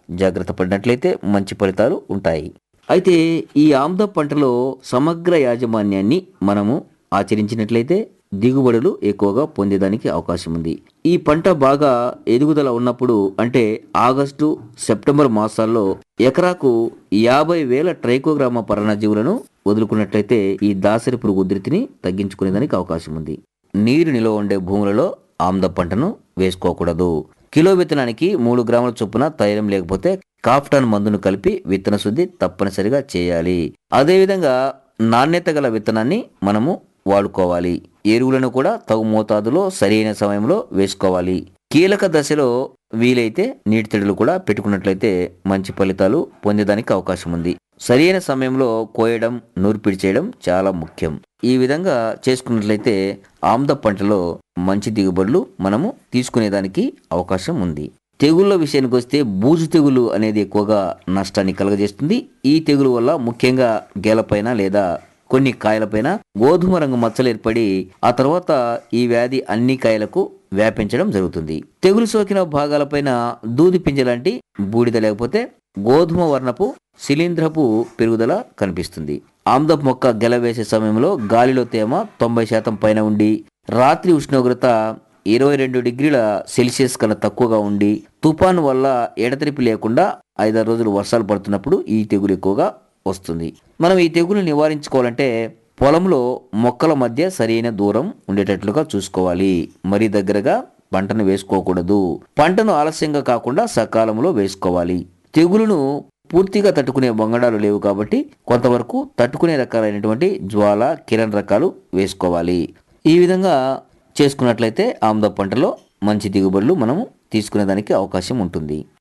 జాగ్రత్త పడినట్లయితే మంచి ఫలితాలు ఉంటాయి అయితే ఈ ఆమ్ద పంటలో సమగ్ర యాజమాన్యాన్ని మనము ఆచరించినట్లయితే దిగుబడులు ఎక్కువగా పొందేదానికి అవకాశం ఉంది ఈ పంట బాగా ఎదుగుదల ఉన్నప్పుడు అంటే ఆగస్టు సెప్టెంబర్ మాసాల్లో ఎకరాకు యాభై వేల ట్రైకోగ్రామ పరణజీవులను వదులుకున్నట్లయితే ఈ దాసరి పురుగు ఉధృతిని తగ్గించుకునేదానికి అవకాశం ఉంది నీరు నిల్వ ఉండే భూములలో ఆమ్ద పంటను వేసుకోకూడదు కిలో విత్తనానికి మూడు గ్రాముల చొప్పున తైలం లేకపోతే కాఫ్టాన్ మందును కలిపి విత్తన శుద్ధి తప్పనిసరిగా చేయాలి అదేవిధంగా నాణ్యత గల విత్తనాన్ని మనము వాడుకోవాలి ఎరువులను కూడా తగు మోతాదులో సరైన సమయంలో వేసుకోవాలి కీలక దశలో వీలైతే నీటి తడులు కూడా పెట్టుకున్నట్లయితే మంచి ఫలితాలు పొందేదానికి అవకాశం ఉంది సరైన సమయంలో కోయడం నూర్పిడి చేయడం చాలా ముఖ్యం ఈ విధంగా చేసుకున్నట్లయితే ఆమ్ద పంటలో మంచి దిగుబడులు మనము తీసుకునేదానికి అవకాశం ఉంది తెగుళ్ళ విషయానికి వస్తే బూజు తెగులు అనేది ఎక్కువగా నష్టాన్ని కలగజేస్తుంది ఈ తెగులు వల్ల ముఖ్యంగా గేలపైన లేదా కొన్ని కాయలపైన గోధుమ రంగు మచ్చలు ఏర్పడి ఆ తర్వాత ఈ వ్యాధి అన్ని కాయలకు వ్యాపించడం జరుగుతుంది తెగులు సోకిన భాగాలపైన దూది పింజలాంటి బూడిద లేకపోతే గోధుమ వర్ణపు శిలీంధ్రపు పెరుగుదల కనిపిస్తుంది ఆమ్దపు మొక్క గెలవేసే సమయంలో గాలిలో తేమ తొంభై శాతం పైన ఉండి రాత్రి ఉష్ణోగ్రత ఇరవై రెండు డిగ్రీల సెల్సియస్ కన్నా తక్కువగా ఉండి తుఫాను వల్ల ఎడతెరిపి లేకుండా ఐదారు రోజులు వర్షాలు పడుతున్నప్పుడు ఈ తెగులు ఎక్కువగా వస్తుంది మనం ఈ తెగులు నివారించుకోవాలంటే పొలంలో మొక్కల మధ్య సరైన దూరం ఉండేటట్లుగా చూసుకోవాలి మరీ దగ్గరగా పంటను వేసుకోకూడదు పంటను ఆలస్యంగా కాకుండా సకాలంలో వేసుకోవాలి తెగులును పూర్తిగా తట్టుకునే వంగడాలు లేవు కాబట్టి కొంతవరకు తట్టుకునే రకాలైనటువంటి జ్వాల కిరణ్ రకాలు వేసుకోవాలి ఈ విధంగా చేసుకున్నట్లయితే ఆమ్ద పంటలో మంచి దిగుబడులు మనము తీసుకునేదానికి అవకాశం ఉంటుంది